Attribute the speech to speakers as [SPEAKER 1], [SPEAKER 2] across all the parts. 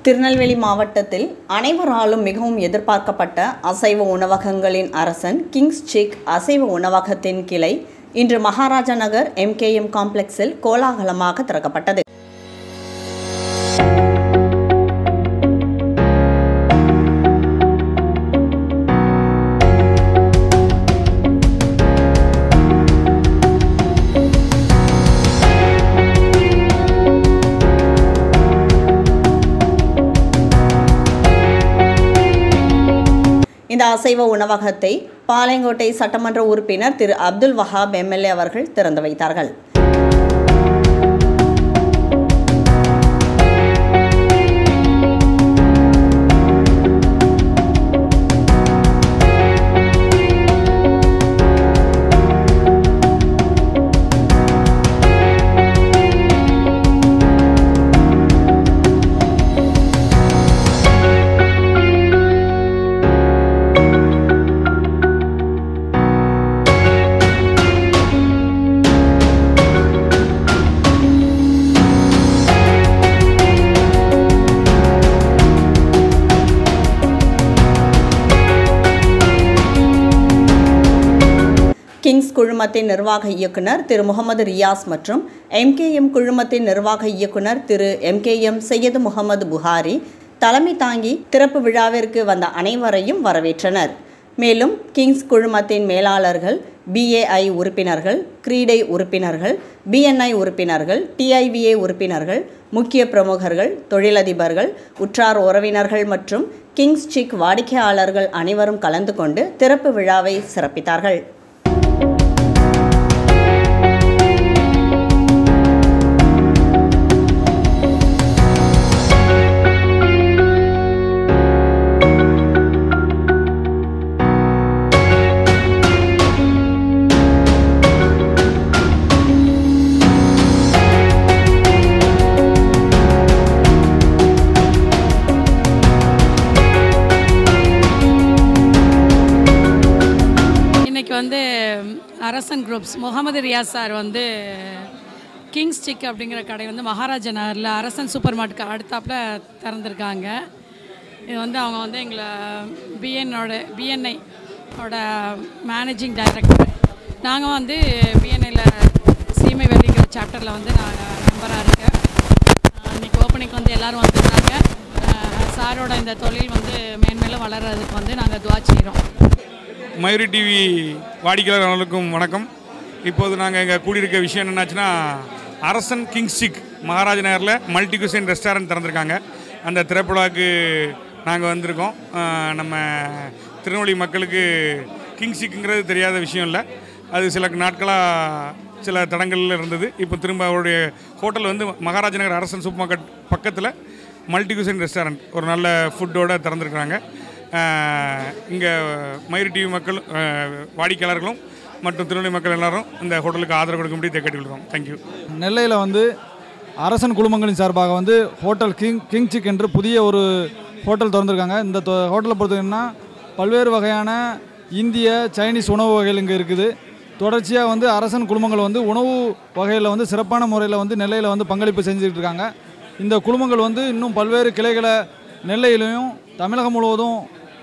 [SPEAKER 1] திருநெல்வேலி மாவட்டத்தில் அனைவராலும் மிகவும் எதிர்பார்க்கப்பட்ட அசைவ உணவகங்களின் அரசன் கிங்ஸ் சிக் அசைவ உணவகத்தின் கிளை இன்று மகாராஜா நகர் எம்கேஎம் காம்ப்ளெக்ஸில் கோலாகலமாக திறக்கப்பட்டது இந்த அசைவ உணவகத்தை பாளையங்கோட்டை சட்டமன்ற உறுப்பினர் திரு அப்துல் வஹாப் எம்எல்ஏ அவர்கள் திறந்து வைத்தார்கள் கிங்ஸ் குழுமத்தின் நிர்வாக இயக்குனர் திரு முகமது ரியாஸ் மற்றும் எம்கேஎம் குழுமத்தின் நிர்வாக இயக்குனர் திரு எம்கேஎம் சையது முகமது புகாரி தலைமை தாங்கி திறப்பு விழாவிற்கு வந்த அனைவரையும் வரவேற்றனர் மேலும் கிங்ஸ் குழுமத்தின் மேலாளர்கள் பிஏஐ உறுப்பினர்கள் கிரீடை உறுப்பினர்கள் பிஎன்ஐ உறுப்பினர்கள் டிஐவிஏ உறுப்பினர்கள் முக்கிய பிரமுகர்கள் தொழிலதிபர்கள் உற்றார் உறவினர்கள் மற்றும் கிங்ஸ் சிக் வாடிக்கையாளர்கள் அனைவரும் கலந்து கொண்டு திறப்பு விழாவை சிறப்பித்தார்கள்
[SPEAKER 2] இன்னைக்கு வந்து அரசன் குரூப்ஸ் முகமது ரியாஸ் சார் வந்து கிங்ஸ் சிக் அப்படிங்கிற கடை வந்து மகாராஜா நகரில் அரசன் சூப்பர் மார்க்கெட் அடுத்தாப்புல திறந்துருக்காங்க இது வந்து அவங்க வந்து எங்களை பிஎன்னோட பிஎன்ஐ ஓட மேனேஜிங் டைரக்டர் நாங்கள் வந்து பிஎன்ஐயில் சீமை வெள்ளிங்கிற சாப்டரில் வந்து நாங்கள் மெம்பராக இருக்கேன் இன்னைக்கு ஓப்பனிங் வந்து எல்லோரும் வந்திருந்தாங்க அஹ் சாரோட இந்த தொழில் வந்து மேன்மேலும் வளர்கிறதுக்கு வந்து நாங்கள் துவா செய்கிறோம்
[SPEAKER 3] மயூரி டிவி வாடிக்கையாளர்களுக்கும் வணக்கம் இப்போது நாங்கள் இங்கே கூடியிருக்க விஷயம் என்னென்னாச்சுன்னா அரசன் கிங்ஸ்டிக் மகாராஜ நகரில் மல்டி குசைன் ரெஸ்டாரண்ட் திறந்திருக்காங்க அந்த திரைப்படாவுக்கு நாங்கள் வந்திருக்கோம் ஆஹ் நம்ம திருநெல்வேலி மக்களுக்கு கிங்ஸ்டிக்குங்கிறது தெரியாத விஷயம் இல்லை அது சில நாட்களாக சில தடங்கள்ல இருந்தது இப்போ திரும்ப அவருடைய ஹோட்டல் வந்து மகாராஜ நகர் அரசன் சூப்பர் மார்க்கெட் பக்கத்தில் மல்டி குசைன் ரெஸ்டாரண்ட் ஒரு நல்ல ஃபுட்டோடு திறந்துருக்குறாங்க இங்கே மயூரி டிவி மக்கள் ஆஹ் வாடிக்கையாளர்களும் மற்றும் திருநெல்வேலி மக்கள் எல்லாரும் இந்த ஹோட்டலுக்கு ஆதரவு கொடுக்கும்படி கேட்டுக்கொள்கிறோம் தேங்க்யூ
[SPEAKER 4] நெல்லையில் வந்து அரசன் குழுமங்களின் சார்பாக வந்து ஹோட்டல் கிங் கிங் சிக் என்று புதிய ஒரு ஹோட்டல் திறந்திருக்காங்க இந்த தொ- ஹோட்டலை பொறுத்தவரைன்னா பல்வேறு வகையான இந்திய சைனீஸ் உணவு வகைகள் இங்கே இருக்குது தொடர்ச்சியாக வந்து அரசன் குழுமங்கள் வந்து உணவு வகையில் வந்து சிறப்பான முறையில் வந்து நெல்லையில் வந்து பங்களிப்பு செஞ்சுக்கிட்டு இருக்காங்க இந்த குழுமங்கள் வந்து இன்னும் பல்வேறு கிளைகளை நெல்லையிலையும் தமிழகம் முழுவதும்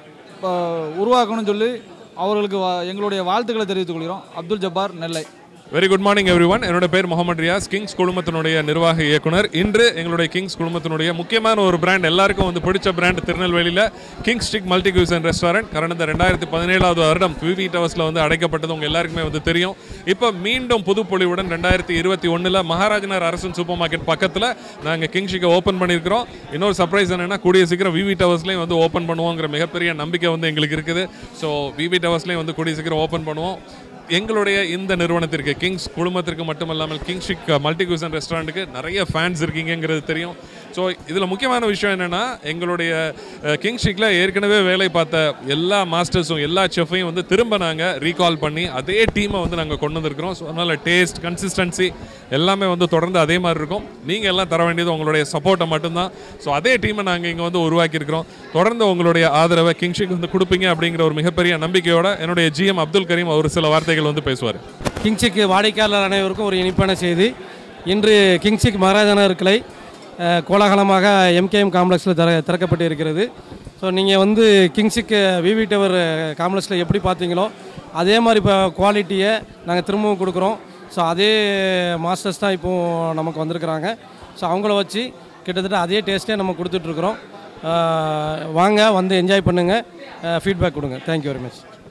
[SPEAKER 4] ப- உருவாக்கணும்னு சொல்லி அவர்களுக்கு வா- எங்களுடைய வாழ்த்துக்களை தெரிவித்துக் கொள்கிறோம் Abdul Jabbar Nellai
[SPEAKER 5] very good morning everyone என்னோட பேர் முகமது ரியாஸ் கிங்ஸ் குழுமத்தினுடைய நிர்வாக இயக்குனர் இன்று எங்களுடைய கிங்ஸ் குழுமத்தினுடைய முக்கியமான ஒரு பிராண்ட் எல்லாருக்கும் வந்து பிடிச்ச பிராண்ட் திருநெல்வேலியில் kings stick multi cuisine restaurant கடந்த ரெண்டாயிரத்தி பதினேழாவது வருடம் விவி டவர்ஸில் வந்து அடைக்கப்பட்டது உங்கள் எல்லாருக்குமே வந்து தெரியும் இப்போ மீண்டும் புதுப்பொலிவுடன் ரெண்டாயிரத்தி இருபத்தி ஒன்றில் மகாராஜனர் அரசன் சூப்பர் மார்க்கெட் பக்கத்தில் நாங்கள் கிங்ஸ்டிக்கை ஓப்பன் பண்ணியிருக்கிறோம் இன்னொரு சர்ப்ரைஸ் என்னென்னா கூடிய சீக்கிரம் விவி டவர்ஸ்லேயும் வந்து ஓப்பன் பண்ணுவோங்கிற மிகப்பெரிய நம்பிக்கை வந்து எங்களுக்கு இருக்குது ஸோ விவி டவர்ஸ்லேயும் வந்து கூடிய சீக்கிரம் ஓப்பன் பண்ணுவோம் எங்களுடைய இந்த நிறுவனத்திற்கு கிங்ஸ் குழுமத்திற்கு மட்டுமல்லாமல் கிங்ஷிக் மல்டி குசன் ரெஸ்டாரண்ட்டுக்கு நிறைய ஃபேன்ஸ் இருக்கீங்கங்கிறது தெரியும் ஸோ இதில் முக்கியமான விஷயம் என்னென்னா எங்களுடைய கிங்ஷிக்கில் ஏற்கனவே வேலை பார்த்த எல்லா மாஸ்டர்ஸும் எல்லா செஃப்பையும் வந்து திரும்ப நாங்கள் ரீகால் பண்ணி அதே டீமை வந்து நாங்கள் கொண்டு வந்திருக்கிறோம் ஸோ அதனால் டேஸ்ட் கன்சிஸ்டன்சி எல்லாமே வந்து தொடர்ந்து அதே மாதிரி இருக்கும் நீங்கள் எல்லாம் தர வேண்டியது உங்களுடைய சப்போர்ட்டை மட்டும்தான் ஸோ அதே டீமை நாங்கள் இங்கே வந்து உருவாக்கியிருக்கிறோம் தொடர்ந்து உங்களுடைய ஆதரவை கிங்ஷிக் வந்து கொடுப்பீங்க அப்படிங்கிற ஒரு மிகப்பெரிய நம்பிக்கையோட என்னுடைய ஜிஎம் அப்துல் கரீம் ஒரு சில வார்த்தைகள் வந்து பேசுவார்
[SPEAKER 6] கிங்சிக் வாடிக்கையாளர் அனைவருக்கும் ஒரு இனிப்பான செய்தி இன்று கிங்சிக் மகாராஜா நகர் கிளை அஹ், கோலாகலமாக எம்கேஎம் காம்ப்ளெக்ஸில் திற திறக்கப்பட்டு இருக்கிறது ஸோ நீங்கள் வந்து கிங்ஸுக்கு விவி டவர் காம்ப்ளெக்ஸில் எப்படி பார்த்தீங்களோ அதே மாதிரி இப்போ குவாலிட்டியை நாங்கள் திரும்பவும் கொடுக்குறோம் ஸோ அதே மாஸ்டர்ஸ் தான் இப்போது நமக்கு வந்திருக்கிறாங்க ஸோ அவங்கள வச்சு கிட்டத்தட்ட அதே டேஸ்ட்டே நம்ம கொடுத்துட்ருக்குறோம் வாங்க வந்து என்ஜாய் பண்ணுங்கள் ஃபீட்பேக் கொடுங்க தேங்க்யூ வெரி மச்